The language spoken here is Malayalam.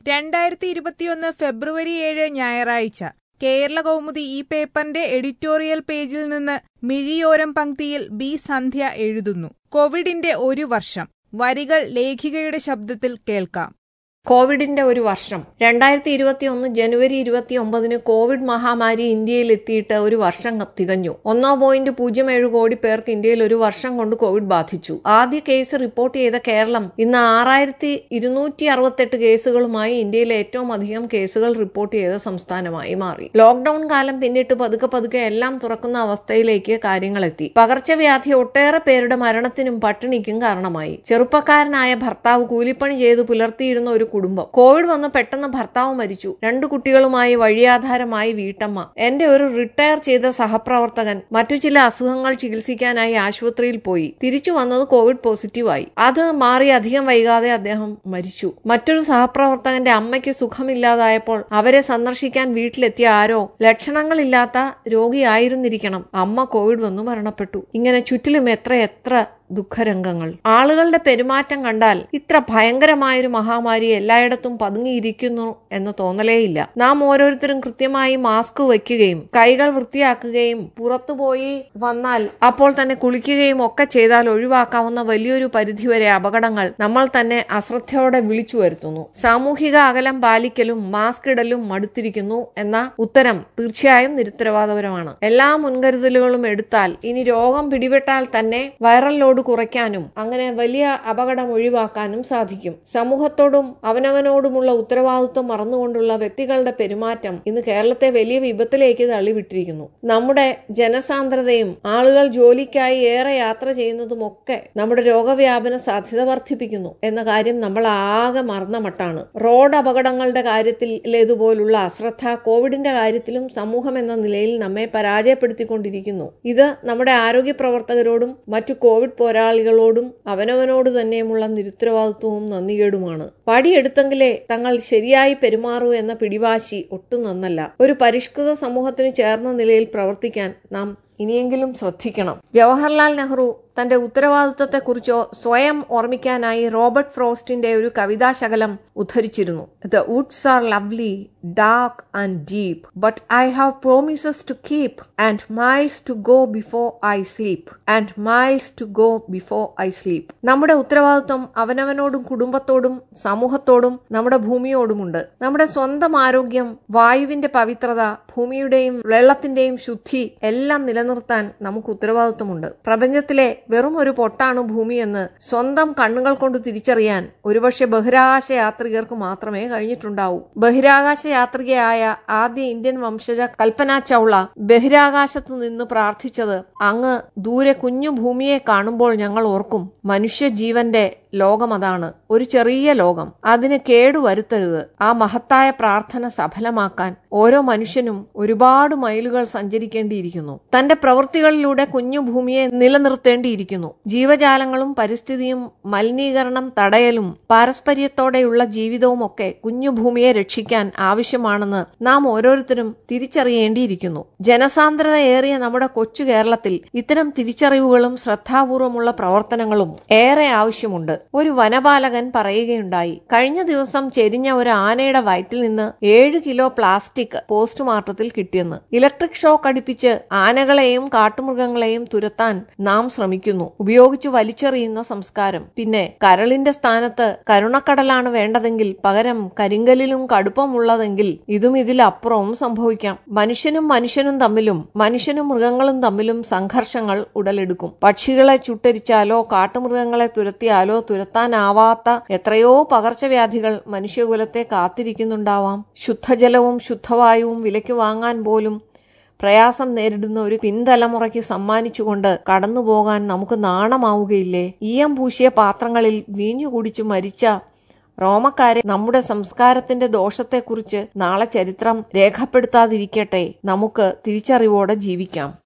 രണ്ടായിരത്തി ഇരുപത്തിയൊന്ന് ഫെബ്രുവരി ഏഴ് ഞായറാഴ്ച കേരള കൗമുദി ഈ പേപ്പറിന്റെ എഡിറ്റോറിയൽ പേജിൽ നിന്ന് മിഴിയോരം പങ്ക്തിയിൽ ബി സന്ധ്യ എഴുതുന്നു കോവിഡിന്റെ ഒരു വർഷം വരികൾ ലേഖികയുടെ ശബ്ദത്തിൽ കേൾക്കാം കോവിഡിന്റെ ഒരു വർഷം രണ്ടായിരത്തി ഇരുപത്തി ഒന്ന് ജനുവരി ഇരുപത്തി ഒമ്പതിന് കോവിഡ് മഹാമാരി ഇന്ത്യയിൽ എത്തിയിട്ട് ഒരു വർഷം തികഞ്ഞു ഒന്നോ പോയിന്റ് പൂജ്യം ഏഴ് കോടി പേർക്ക് ഇന്ത്യയിൽ ഒരു വർഷം കൊണ്ട് കോവിഡ് ബാധിച്ചു ആദ്യ കേസ് റിപ്പോർട്ട് ചെയ്ത കേരളം ഇന്ന് ആറായിരത്തി ഇരുന്നൂറ്റി അറുപത്തെട്ട് കേസുകളുമായി ഇന്ത്യയിലെ ഏറ്റവും അധികം കേസുകൾ റിപ്പോർട്ട് ചെയ്ത സംസ്ഥാനമായി മാറി ലോക്ഡൌൺ കാലം പിന്നിട്ട് പതുക്കെ പതുക്കെ എല്ലാം തുറക്കുന്ന അവസ്ഥയിലേക്ക് കാര്യങ്ങളെത്തി പകർച്ചവ്യാധി ഒട്ടേറെ പേരുടെ മരണത്തിനും പട്ടിണിക്കും കാരണമായി ചെറുപ്പക്കാരനായ ഭർത്താവ് കൂലിപ്പണി ചെയ്ത് പുലർത്തിയിരുന്ന ഒരു കുടുംബം കോവിഡ് വന്ന് പെട്ടെന്ന് ഭർത്താവ് മരിച്ചു രണ്ടു കുട്ടികളുമായി വഴിയാധാരമായി വീട്ടമ്മ എന്റെ ഒരു റിട്ടയർ ചെയ്ത സഹപ്രവർത്തകൻ മറ്റു ചില അസുഖങ്ങൾ ചികിത്സിക്കാനായി ആശുപത്രിയിൽ പോയി തിരിച്ചു വന്നത് കോവിഡ് പോസിറ്റീവായി അത് മാറി അധികം വൈകാതെ അദ്ദേഹം മരിച്ചു മറ്റൊരു സഹപ്രവർത്തകന്റെ അമ്മയ്ക്ക് സുഖമില്ലാതായപ്പോൾ അവരെ സന്ദർശിക്കാൻ വീട്ടിലെത്തിയ ആരോ ലക്ഷണങ്ങളില്ലാത്ത രോഗിയായിരുന്നിരിക്കണം അമ്മ കോവിഡ് വന്നു മരണപ്പെട്ടു ഇങ്ങനെ ചുറ്റിലും എത്ര എത്ര ദുഃഖരംഗങ്ങൾ ആളുകളുടെ പെരുമാറ്റം കണ്ടാൽ ഇത്ര ഭയങ്കരമായൊരു മഹാമാരി എല്ലായിടത്തും പതുങ്ങിയിരിക്കുന്നു എന്ന് തോന്നലേയില്ല നാം ഓരോരുത്തരും കൃത്യമായി മാസ്ക് വയ്ക്കുകയും കൈകൾ വൃത്തിയാക്കുകയും പുറത്തുപോയി വന്നാൽ അപ്പോൾ തന്നെ കുളിക്കുകയും ഒക്കെ ചെയ്താൽ ഒഴിവാക്കാവുന്ന വലിയൊരു പരിധിവരെ അപകടങ്ങൾ നമ്മൾ തന്നെ അശ്രദ്ധയോടെ വിളിച്ചു വരുത്തുന്നു സാമൂഹിക അകലം പാലിക്കലും മാസ്ക് ഇടലും മടുത്തിരിക്കുന്നു എന്ന ഉത്തരം തീർച്ചയായും നിരുത്തരവാദപരമാണ് എല്ലാ മുൻകരുതലുകളും എടുത്താൽ ഇനി രോഗം പിടിപെട്ടാൽ തന്നെ വൈറൽ ലോഡ് കുറയ്ക്കാനും അങ്ങനെ വലിയ അപകടം ഒഴിവാക്കാനും സാധിക്കും സമൂഹത്തോടും അവനവനോടുമുള്ള ഉത്തരവാദിത്വം മറന്നുകൊണ്ടുള്ള വ്യക്തികളുടെ പെരുമാറ്റം ഇന്ന് കേരളത്തെ വലിയ വിപത്തിലേക്ക് തള്ളിവിട്ടിരിക്കുന്നു നമ്മുടെ ജനസാന്ദ്രതയും ആളുകൾ ജോലിക്കായി ഏറെ യാത്ര ചെയ്യുന്നതുമൊക്കെ നമ്മുടെ രോഗവ്യാപന സാധ്യത വർദ്ധിപ്പിക്കുന്നു എന്ന കാര്യം നമ്മൾ ആകെ മറന്ന മട്ടാണ് റോഡ് അപകടങ്ങളുടെ കാര്യത്തിലേതുപോലുള്ള അശ്രദ്ധ കോവിഡിന്റെ കാര്യത്തിലും സമൂഹം എന്ന നിലയിൽ നമ്മെ പരാജയപ്പെടുത്തിക്കൊണ്ടിരിക്കുന്നു ഇത് നമ്മുടെ ആരോഗ്യ പ്രവർത്തകരോടും മറ്റു കോവിഡ് പോരാളികളോടും അവനവനോട് തന്നെയുമുള്ള നിരുത്തരവാദിത്വവും നന്ദികേടുമാണ് പടിയെടുത്തെങ്കിലേ തങ്ങൾ ശരിയായി പെരുമാറൂ എന്ന പിടിവാശി ഒട്ടും നന്നല്ല ഒരു പരിഷ്കൃത സമൂഹത്തിന് ചേർന്ന നിലയിൽ പ്രവർത്തിക്കാൻ നാം ഇനിയെങ്കിലും ശ്രദ്ധിക്കണം ജവഹർലാൽ നെഹ്റു തന്റെ ഉത്തരവാദിത്വത്തെക്കുറിച്ചോ സ്വയം ഓർമ്മിക്കാനായി റോബർട്ട് ഫ്രോസ്റ്റിന്റെ ഒരു കവിതാശകലം ഉദ്ധരിച്ചിരുന്നു the woods are lovely dark and deep but I have promises to keep and miles to go before I sleep and miles to go before I sleep നമ്മുടെ ഉത്തരവാദിത്വം അവനവനോടും കുടുംബത്തോടും സമൂഹത്തോടും നമ്മുടെ ഭൂമിയോടുമുണ്ട് നമ്മുടെ സ്വന്തം ആരോഗ്യം വായുവിന്റെ പവിത്രത ഭൂമിയുടെയും വെള്ളത്തിന്റെയും ശുദ്ധി എല്ലാം നിലനിർത്താൻ നമുക്ക് ഉത്തരവാദിത്വമുണ്ട് പ്രപഞ്ചത്തിലെ വെറും ഒരു പൊട്ടാണ് ഭൂമിയെന്ന് സ്വന്തം കണ്ണുകൾ കൊണ്ട് തിരിച്ചറിയാൻ ഒരുപക്ഷെ ബഹിരാകാശ യാത്രികർക്ക് മാത്രമേ കഴിഞ്ഞിട്ടുണ്ടാവൂ ബഹിരാകാശ യാത്രികയായ ആദ്യ ഇന്ത്യൻ വംശജ കൽപ്പന ചൗള ബഹിരാകാശത്ത് നിന്ന് പ്രാർത്ഥിച്ചത് അങ്ങ് ദൂരെ കുഞ്ഞു ഭൂമിയെ കാണുമ്പോൾ ഞങ്ങൾ ഓർക്കും മനുഷ്യ ജീവന്റെ ലോകം അതാണ് ഒരു ചെറിയ ലോകം അതിന് കേടുവരുത്തരുത് ആ മഹത്തായ പ്രാർത്ഥന സഫലമാക്കാൻ ഓരോ മനുഷ്യനും ഒരുപാട് മൈലുകൾ സഞ്ചരിക്കേണ്ടിയിരിക്കുന്നു തന്റെ പ്രവൃത്തികളിലൂടെ കുഞ്ഞു ഭൂമിയെ നിലനിർത്തേണ്ടിയിരിക്കുന്നു ജീവജാലങ്ങളും പരിസ്ഥിതിയും മലിനീകരണം തടയലും പാരസ്പര്യത്തോടെയുള്ള ജീവിതവും ഒക്കെ കുഞ്ഞു ഭൂമിയെ രക്ഷിക്കാൻ ആവശ്യമാണെന്ന് നാം ഓരോരുത്തരും തിരിച്ചറിയേണ്ടിയിരിക്കുന്നു ജനസാന്ദ്രത ഏറിയ നമ്മുടെ കൊച്ചു കേരളത്തിൽ ഇത്തരം തിരിച്ചറിവുകളും ശ്രദ്ധാപൂർവമുള്ള പ്രവർത്തനങ്ങളും ഏറെ ആവശ്യമുണ്ട് ഒരു വനപാലകൻ പറയുകയുണ്ടായി കഴിഞ്ഞ ദിവസം ചെരിഞ്ഞ ഒരു ആനയുടെ വയറ്റിൽ നിന്ന് ഏഴ് കിലോ പ്ലാസ്റ്റിക് പോസ്റ്റ്മോർട്ടത്തിൽ കിട്ടിയെന്ന് ഇലക്ട്രിക് ഷോക്ക് അടിപ്പിച്ച് ആനകളെയും കാട്ടുമൃഗങ്ങളെയും തുരത്താൻ നാം ശ്രമിക്കുന്നു ഉപയോഗിച്ചു വലിച്ചെറിയുന്ന സംസ്കാരം പിന്നെ കരളിന്റെ സ്ഥാനത്ത് കരുണക്കടലാണ് വേണ്ടതെങ്കിൽ പകരം കരിങ്കലിലും കടുപ്പമുള്ളതെങ്കിൽ ഇതും ഇതിലപ്പുറവും സംഭവിക്കാം മനുഷ്യനും മനുഷ്യനും തമ്മിലും മനുഷ്യനും മൃഗങ്ങളും തമ്മിലും സംഘർഷങ്ങൾ ഉടലെടുക്കും പക്ഷികളെ ചുട്ടരിച്ചാലോ കാട്ടുമൃഗങ്ങളെ തുരത്തിയാലോ തുരത്താനാവാത്ത എത്രയോ പകർച്ചവ്യാധികൾ മനുഷ്യകുലത്തെ കാത്തിരിക്കുന്നുണ്ടാവാം ശുദ്ധജലവും ശുദ്ധവായുവും വിലയ്ക്ക് വാങ്ങാൻ പോലും പ്രയാസം നേരിടുന്ന ഒരു പിൻതലമുറയ്ക്ക് സമ്മാനിച്ചുകൊണ്ട് കടന്നുപോകാൻ നമുക്ക് നാണമാവുകയില്ലേ ഈയം പൂശിയ പാത്രങ്ങളിൽ വീഞ്ഞു കുടിച്ചു മരിച്ച റോമക്കാരെ നമ്മുടെ സംസ്കാരത്തിന്റെ ദോഷത്തെക്കുറിച്ച് നാളെ ചരിത്രം രേഖപ്പെടുത്താതിരിക്കട്ടെ നമുക്ക് തിരിച്ചറിവോടെ ജീവിക്കാം